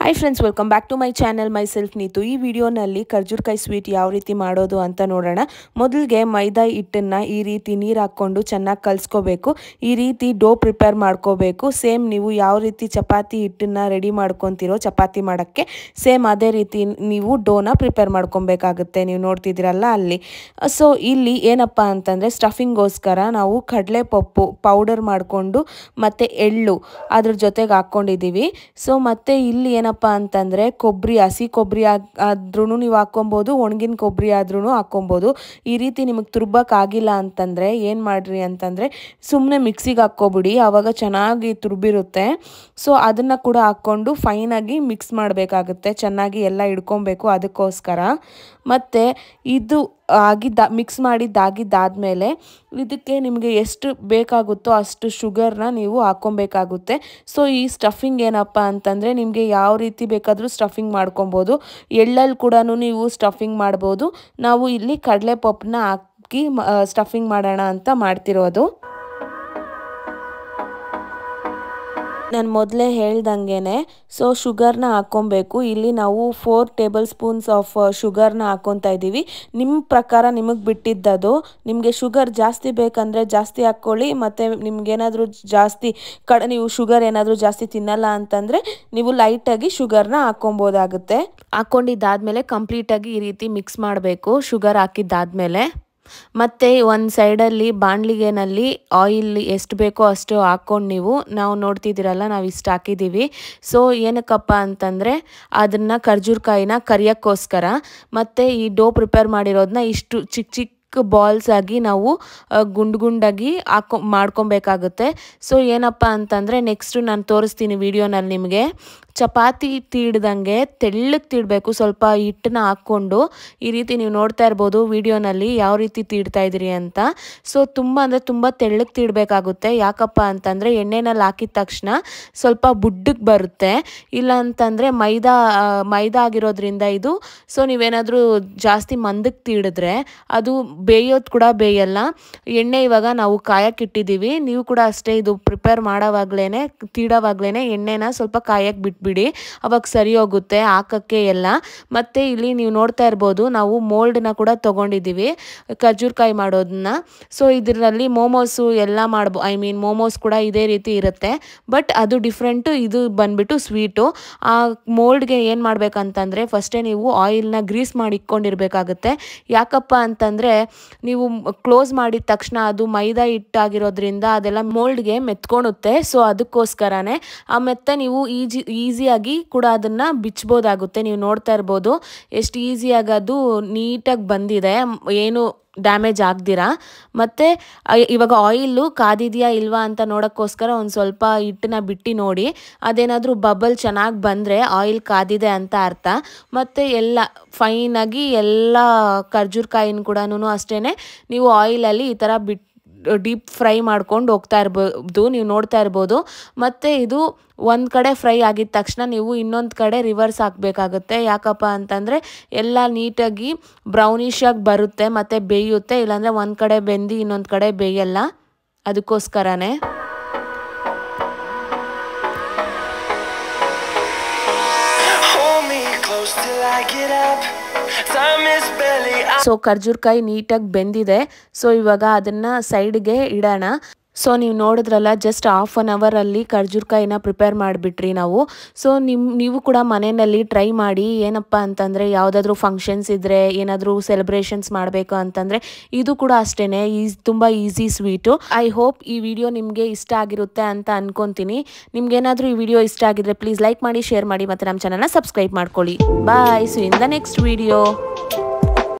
hi friends welcome back to my channel myself Neetu ಈ ವಿಡಿಯೋನಲ್ಲಿ ಖರ್ಜೂರ್ಕಾಯಿ sweet ಯಾವ ರೀತಿ ಮಾಡೋದು ಅಂತ ನೋಡೋಣ ಮೊದಲಿಗೆ ಮೈದಾ ಹಿಟ್ಟನ್ನು ಈ ರೀತಿ ನೀರು ಹಾಕ್ಕೊಂಡು ಚೆನ್ನಾಗಿ ಕಲಿಸ್ಕೋಬೇಕು ಈ ರೀತಿ ಡೋ ಪ್ರಿಪೇರ್ ಮಾಡ್ಕೋಬೇಕು ಸೇಮ್ ನೀವು ಯಾವ ರೀತಿ ಚಪಾತಿ ಹಿಟ್ಟನ್ನು ರೆಡಿ ಮಾಡ್ಕೊತೀರೋ ಚಪಾತಿ ಮಾಡೋಕ್ಕೆ ಸೇಮ್ ಅದೇ ರೀತಿ ನೀವು ಡೋನ ಪ್ರಿಪೇರ್ ಮಾಡ್ಕೊಬೇಕಾಗುತ್ತೆ ನೀವು ನೋಡ್ತಿದ್ದೀರಲ್ಲ ಅಲ್ಲಿ ಸೊ ಇಲ್ಲಿ ಏನಪ್ಪ ಅಂತಂದರೆ ಸ್ಟಫಿಂಗೋಸ್ಕರ ನಾವು ಕಡಲೆ ಪಪ್ಪು ಪೌಡರ್ ಮಾಡಿಕೊಂಡು ಮತ್ತು ಎಳ್ಳು ಅದ್ರ ಜೊತೆಗೆ ಹಾಕ್ಕೊಂಡಿದ್ದೀವಿ ಸೊ ಮತ್ತು ಇಲ್ಲಿ ಏನಪ್ಪ ಅಂತಂದರೆ ಕೊಬ್ಬರಿ ಹಸಿ ಕೊಬ್ಬರಿ ಆದ್ರೂ ನೀವು ಹಾಕ್ಕೊಬೋದು ಒಣಗಿನ ಕೊಬ್ಬರಿ ಆದ್ರೂ ಹಾಕ್ಕೊಬೋದು ಈ ರೀತಿ ನಿಮಗೆ ತುರ್ಬಕ್ಕಾಗಿಲ್ಲ ಅಂತಂದರೆ ಏನು ಮಾಡಿರಿ ಅಂತಂದರೆ ಸುಮ್ಮನೆ ಮಿಕ್ಸಿಗೆ ಹಾಕ್ಕೊಬಿಡಿ ಆವಾಗ ಚೆನ್ನಾಗಿ ತುರ್ಬಿರುತ್ತೆ ಸೊ ಅದನ್ನು ಕೂಡ ಹಾಕ್ಕೊಂಡು ಫೈನಾಗಿ ಮಿಕ್ಸ್ ಮಾಡಬೇಕಾಗುತ್ತೆ ಚೆನ್ನಾಗಿ ಎಲ್ಲ ಹಿಡ್ಕೊಬೇಕು ಅದಕ್ಕೋಸ್ಕರ ಮತ್ತು ಇದು ಆಗಿದ್ದ ಮಿಕ್ಸ್ ಮಾಡಿದ್ದಾಗಿದ್ದಾದಮೇಲೆ ಇದಕ್ಕೆ ನಿಮಗೆ ಎಷ್ಟು ಬೇಕಾಗುತ್ತೋ ಅಷ್ಟು ಶುಗರ್ನ ನೀವು ಹಾಕ್ಕೊಬೇಕಾಗುತ್ತೆ ಸೊ ಈ ಸ್ಟಫಿಂಗ್ ಏನಪ್ಪ ಅಂತಂದರೆ ನಿಮಗೆ ಯಾವ ರೀತಿ ಬೇಕಾದರೂ ಸ್ಟಫಿಂಗ್ ಮಾಡ್ಕೊಬೋದು ಎಳ್ಳಲ್ಲಿ ಕೂಡ ನೀವು ಸ್ಟಫಿಂಗ್ ಮಾಡ್ಬೋದು ನಾವು ಇಲ್ಲಿ ಕಡಲೆ ಪಪ್ಪನ್ನ ಹಾಕಿ ಸ್ಟಫಿಂಗ್ ಮಾಡೋಣ ಅಂತ ಮಾಡ್ತಿರೋದು ನಾನು ಮೊದಲೇ ಹೇಳ್ದಂಗೆ ಸೊ ಶುಗರ್ನ ಹಾಕ್ಕೊಬೇಕು ಇಲ್ಲಿ ನಾವು ಫೋರ್ ಟೇಬಲ್ ಸ್ಪೂನ್ಸ್ ಆಫ್ ಶುಗರ್ನ ಹಾಕ್ಕೊತಾ ಇದ್ದೀವಿ ನಿಮ್ಮ ಪ್ರಕಾರ ನಿಮಗೆ ಬಿಟ್ಟಿದ್ದದು ನಿಮಗೆ ಶುಗರ್ ಜಾಸ್ತಿ ಬೇಕಂದರೆ ಜಾಸ್ತಿ ಹಾಕ್ಕೊಳ್ಳಿ ಮತ್ತು ನಿಮ್ಗೇನಾದರೂ ಜಾಸ್ತಿ ಕಡ ನೀವು ಶುಗರ್ ಏನಾದರೂ ಜಾಸ್ತಿ ತಿನ್ನಲ್ಲ ಅಂತಂದರೆ ನೀವು ಲೈಟಾಗಿ ಶುಗರ್ನ ಹಾಕ್ಕೊಬೋದಾಗುತ್ತೆ ಹಾಕ್ಕೊಂಡಿದ್ದಾದಮೇಲೆ ಕಂಪ್ಲೀಟಾಗಿ ಈ ರೀತಿ ಮಿಕ್ಸ್ ಮಾಡಬೇಕು ಶುಗರ್ ಹಾಕಿದ್ದಾದಮೇಲೆ ಮತ್ತು ಒಂದು ಸೈಡಲ್ಲಿ ಬಾಣಲಿಗೆನಲ್ಲಿ ಆಯಿಲ್ ಎಷ್ಟು ಬೇಕೋ ಅಷ್ಟು ಹಾಕ್ಕೊಂಡು ನೀವು ನಾವು ನೋಡ್ತಿದ್ದೀರಲ್ಲ ನಾವು ಇಷ್ಟು ಹಾಕಿದ್ದೀವಿ ಸೊ ಏನಕ್ಕಪ್ಪ ಅಂತಂದರೆ ಅದನ್ನು ಖರ್ಜೂರ್ಕಾಯಿನ ಕರಿಯೋಕ್ಕೋಸ್ಕರ ಮತ್ತು ಈ ಡೋ ಪ್ರಿಪೇರ್ ಮಾಡಿರೋದನ್ನ ಇಷ್ಟು ಚಿಕ್ಕ ಚಿಕ್ಕ ಬಾಲ್ಸ್ ಆಗಿ ನಾವು ಗುಂಡು ಗುಂಡಾಗಿ ಹಾಕೊ ಮಾಡ್ಕೊಬೇಕಾಗುತ್ತೆ ಸೊ ಏನಪ್ಪ ಅಂತಂದರೆ ನೆಕ್ಸ್ಟು ನಾನು ತೋರಿಸ್ತೀನಿ ವಿಡಿಯೋನಲ್ಲಿ ನಿಮಗೆ ಚಪಾತಿ ತೀಡ್ದಂಗೆ ತೆಳ್ಳಗೆ ತೀಡಬೇಕು ಸ್ವಲ್ಪ ಹಿಟ್ಟನ್ನ ಹಾಕ್ಕೊಂಡು ಈ ರೀತಿ ನೀವು ನೋಡ್ತಾ ಇರ್ಬೋದು ವಿಡಿಯೋನಲ್ಲಿ ಯಾವ ರೀತಿ ತೀಡ್ತಾ ಇದ್ದೀರಿ ಅಂತ ಸೊ ತುಂಬ ಅಂದರೆ ತುಂಬ ತೆಳ್ಳಗೆ ತೀಡಬೇಕಾಗುತ್ತೆ ಯಾಕಪ್ಪ ಅಂತಂದರೆ ಎಣ್ಣೆನಲ್ಲಿ ಹಾಕಿದ ತಕ್ಷಣ ಸ್ವಲ್ಪ ಬುಡ್ಡಕ್ಕೆ ಬರುತ್ತೆ ಇಲ್ಲ ಅಂತಂದರೆ ಮೈದಾ ಮೈದಾ ಆಗಿರೋದ್ರಿಂದ ಇದು ಸೊ ನೀವೇನಾದರೂ ಜಾಸ್ತಿ ಮಂದಕ್ಕೆ ತೀಡಿದ್ರೆ ಅದು ಬೇಯೋದು ಕೂಡ ಬೇಯಲ್ಲ ಎಣ್ಣೆ ಇವಾಗ ನಾವು ಕಾಯಕ್ಕೆ ಇಟ್ಟಿದ್ದೀವಿ ನೀವು ಕೂಡ ಅಷ್ಟೇ ಇದು ಪ್ರಿಪೇರ್ ಮಾಡೋವಾಗ್ಲೇ ತೀಡೋವಾಗ್ಲೇ ಎಣ್ಣೆನ ಸ್ವಲ್ಪ ಕಾಯಕ್ಕೆ ಬಿಟ್ಬಿಡಿ ಅವಾಗ ಸರಿ ಹೋಗುತ್ತೆ ಹಾಕೋಕ್ಕೆ ಎಲ್ಲ ಮತ್ತು ಇಲ್ಲಿ ನೀವು ನೋಡ್ತಾ ಇರ್ಬೋದು ನಾವು ಮೋಲ್ಡನ್ನ ಕೂಡ ತೊಗೊಂಡಿದ್ದೀವಿ ಖರ್ಜೂರ್ಕಾಯಿ ಮಾಡೋದನ್ನ ಸೊ ಇದರಲ್ಲಿ ಮೋಮೋಸು ಎಲ್ಲ ಮಾಡ್ಬೋ ಐ ಮೀನ್ ಮೋಮೋಸ್ ಕೂಡ ಇದೇ ರೀತಿ ಇರುತ್ತೆ ಬಟ್ ಅದು ಡಿಫ್ರೆಂಟು ಇದು ಬಂದ್ಬಿಟ್ಟು ಸ್ವೀಟು ಆ ಮೋಲ್ಡ್ಗೆ ಏನು ಮಾಡಬೇಕಂತಂದರೆ ಫಸ್ಟೇ ನೀವು ಆಯಿಲ್ನ ಗ್ರೀಸ್ ಮಾಡಿ ಇಟ್ಕೊಂಡಿರ್ಬೇಕಾಗುತ್ತೆ ಯಾಕಪ್ಪ ಅಂತಂದರೆ ನೀವು ಕ್ಲೋಸ್ ಮಾಡಿದ ತಕ್ಷಣ ಅದು ಮೈದಾ ಹಿಟ್ಟಾಗಿರೋದ್ರಿಂದ ಅದೆಲ್ಲ ಮೋಲ್ಡ್ಗೆ ಮೆತ್ಕೊಳುತ್ತೆ ಸೊ ಅದಕ್ಕೋಸ್ಕರನೇ ಆ ಮೆತ್ತ ನೀವು ಈಜಿ ಈಸಿಯಾಗಿ ಕೂಡ ಅದನ್ನು ಬಿಚ್ಬೋದಾಗುತ್ತೆ ನೀವು ನೋಡ್ತಾ ಇರ್ಬೋದು ಎಷ್ಟು ಈಸಿಯಾಗಿ ಅದು ನೀಟಾಗಿ ಬಂದಿದೆ ಏನು ಡ್ಯಾಮೇಜ್ ಆಗ್ದಿರಾ ಮತ್ತು ಇವಾಗ ಆಯಿಲ್ಲು ಕಾದಿದೆಯಾ ಇಲ್ವಾ ಅಂತ ನೋಡೋಕ್ಕೋಸ್ಕರ ಒಂದು ಸ್ವಲ್ಪ ಹಿಟ್ಟನ್ನ ಬಿಟ್ಟು ನೋಡಿ ಅದೇನಾದರೂ ಬಬಲ್ ಚೆನ್ನಾಗಿ ಬಂದರೆ ಆಯಿಲ್ ಕಾದಿದೆ ಅಂತ ಅರ್ಥ ಮತ್ತು ಎಲ್ಲ ಫೈನಾಗಿ ಎಲ್ಲ ಖರ್ಜೂರ್ಕಾಯಿನ ಕೂಡ ಅಷ್ಟೇ ನೀವು ಆಯಿಲಲ್ಲಿ ಈ ಥರ ಬಿಟ್ಟು ಡೀಪ್ ಫ್ರೈ ಮಾಡ್ಕೊಂಡು ಹೋಗ್ತಾ ಇರ್ಬೋದು ನೀವು ನೋಡ್ತಾ ಇರ್ಬೋದು ಮತ್ತು ಇದು ಒಂದು ಕಡೆ ಫ್ರೈ ಆಗಿದ ತಕ್ಷಣ ನೀವು ಇನ್ನೊಂದು ಕಡೆ ರಿವರ್ಸ್ ಹಾಕಬೇಕಾಗುತ್ತೆ ಯಾಕಪ್ಪ ಅಂತಂದರೆ ಎಲ್ಲ ನೀಟಾಗಿ ಬ್ರೌನಿಷಾಗಿ ಬರುತ್ತೆ ಮತ್ತು ಬೇಯುತ್ತೆ ಇಲ್ಲಾಂದರೆ ಒಂದು ಕಡೆ ಬೆಂದು ಇನ್ನೊಂದು ಕಡೆ ಬೇಯಲ್ಲ ಅದಕ್ಕೋಸ್ಕರನೇ ಸೊ ಖರ್ಜೂರ್ಕಾಯಿ ನೀಟಾಗಿ ಬೆಂದಿದೆ ಸೊ ಇವಾಗ ಅದನ್ನು ಸೈಡ್ಗೆ ಇಡೋಣ ಸೊ ನೀವು ನೋಡಿದ್ರಲ್ಲ ಜಸ್ಟ್ ಹಾಫ್ ಆನ್ ಅವರಲ್ಲಿ ಖರ್ಜೂರ್ಕಾಯಿನ ಪ್ರಿಪೇರ್ ಮಾಡಿಬಿಟ್ರಿ ನಾವು ಸೊ ನಿಮ್ಮ ನೀವು ಕೂಡ ಮನೆಯಲ್ಲಿ ಟ್ರೈ ಮಾಡಿ ಏನಪ್ಪ ಅಂತಂದರೆ ಯಾವುದಾದ್ರೂ ಫಂಕ್ಷನ್ಸ್ ಇದ್ದರೆ ಏನಾದರೂ ಸೆಲೆಬ್ರೇಷನ್ಸ್ ಮಾಡಬೇಕು ಅಂತಂದರೆ ಇದು ಕೂಡ ಅಷ್ಟೇ ಈಸ್ ತುಂಬ ಈಸಿ ಸ್ವೀಟು ಐ ಹೋಪ್ ಈ ವಿಡಿಯೋ ನಿಮಗೆ ಇಷ್ಟ ಆಗಿರುತ್ತೆ ಅಂತ ಅನ್ಕೊತೀನಿ ನಿಮ್ಗೇನಾದರೂ ಈ ವಿಡಿಯೋ ಇಷ್ಟ ಆಗಿದ್ರೆ ಪ್ಲೀಸ್ ಲೈಕ್ ಮಾಡಿ ಶೇರ್ ಮಾಡಿ ಮತ್ತು ನಮ್ಮ ಚಾನಲ್ನ ಸಬ್ಸ್ಕ್ರೈಬ್ ಮಾಡ್ಕೊಳ್ಳಿ bye so in the next video